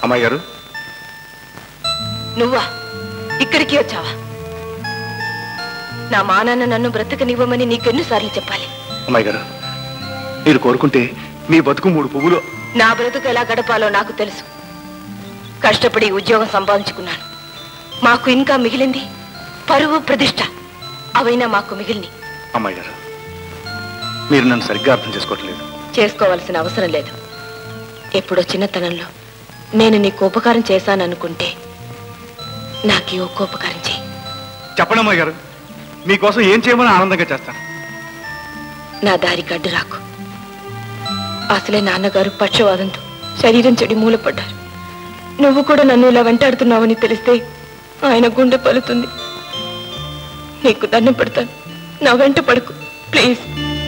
అమ్మాయి గారు నువ్వా ఇక్కడికి వచ్చావా నా మానాన్న నన్ను బ్రతకనివ్వమని నీకెన్నిసార్లు చెప్పాలి అమ్మాయి గారు మీరు కోరుకుంటే మీ బతుకు మూడు పువ్వులు నా బ్రతుకు ఎలా గడపాలో నాకు తెలుసు కష్టపడి ఉద్యోగం సంపాదించుకున్నాను మాకు ఇంకా మిగిలింది పరువు ప్రతిష్ట అవైనా మాకు మిగిలిని అమ్మాయి గారు మీరు నన్ను సరిగ్గా అర్థం చేసుకోవట్లేదు చేసుకోవాల్సిన అవసరం లేదు ఎప్పుడో చిన్నతనంలో నేను నీకు ఉపకారం చేశాననుకుంటే నాకు ఈ ఒక్క ఉపకారం చేయి చెప్పండి అమ్మాయి గారు మీకోసం ఏం చేయమని ఆనందంగా చేస్తాను నా దారికి అడ్డు రాకు అసలే నాన్నగారు పక్షవాదంతో శరీరం చెడి మూలపడ్డారు నువ్వు కూడా నన్ను ఇలా వెంటాడుతున్నావని తెలిస్తే ఆయన గుండె పలుతుంది నీకు దండం పెడతాను నా వెంట పడకు ప్లీజ్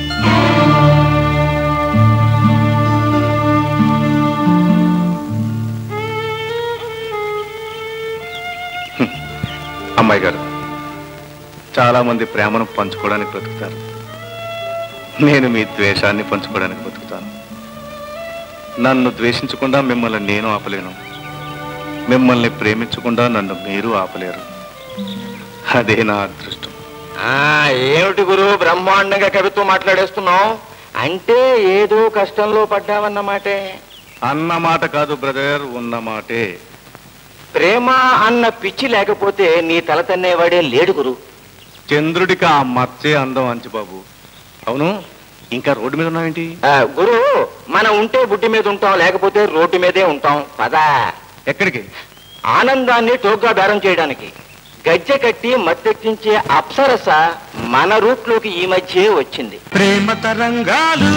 అమ్మాయి గారు చాలా మంది ప్రేమను పంచుకోవడానికి బ్రతుకుతారు నేను మీ ద్వేషాన్ని పంచుకోవడానికి బతుకుతాను నన్ను ద్వేషించకుండా మిమ్మల్ని నేను ఆపలేను మిమ్మల్ని ప్రేమించకుండా నన్ను మీరు ఆపలేరు అదే నా అదృష్టం ఆ ఏమిటి గురు బ్రహ్మాండంగా కవిత్వం మాట్లాడేస్తున్నావు అంటే ఏదో కష్టంలో పడ్డావన్నమాటే అన్న మాట కాదు బ్రదర్ ఉన్న మాటే ప్రేమ అన్న పిచ్చి లేకపోతే నీ తల తన్నేవాడే లేడు గురు చంద్రుడికి ఆ మచ్చే అందం అంచుబాబు అవును ఇంకా రోడ్డు మీద ఉన్నావేంటి ఆ, గురు మనం ఉంటే బుడ్డి మీద ఉంటాం లేకపోతే రోడ్డు మీదే ఉంటాం పదా ఎక్కడికి ఆనందాన్ని టోగ్గా బేరం చేయడానికి గజ్జె కట్టి మత్తెక్కించే అప్సరస మన రూట్లోకి ఈ మధ్యే వచ్చింది ప్రేమ తరంగాలు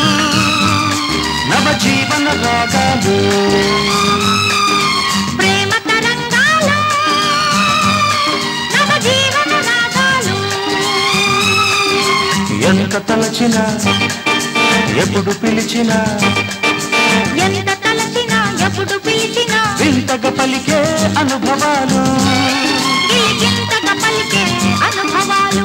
నవజీవన రాగాలు ప్రేమ తరంగాల నవజీవన రాగాలు ఎంత తలచినా ఎప్పుడు పిలిచినా ఎంత తలచినా ఎప్పుడు పిలిచినా వింతగా పలికే అనుభవాలు గిలిగింతగా పలికే అనుభవాలు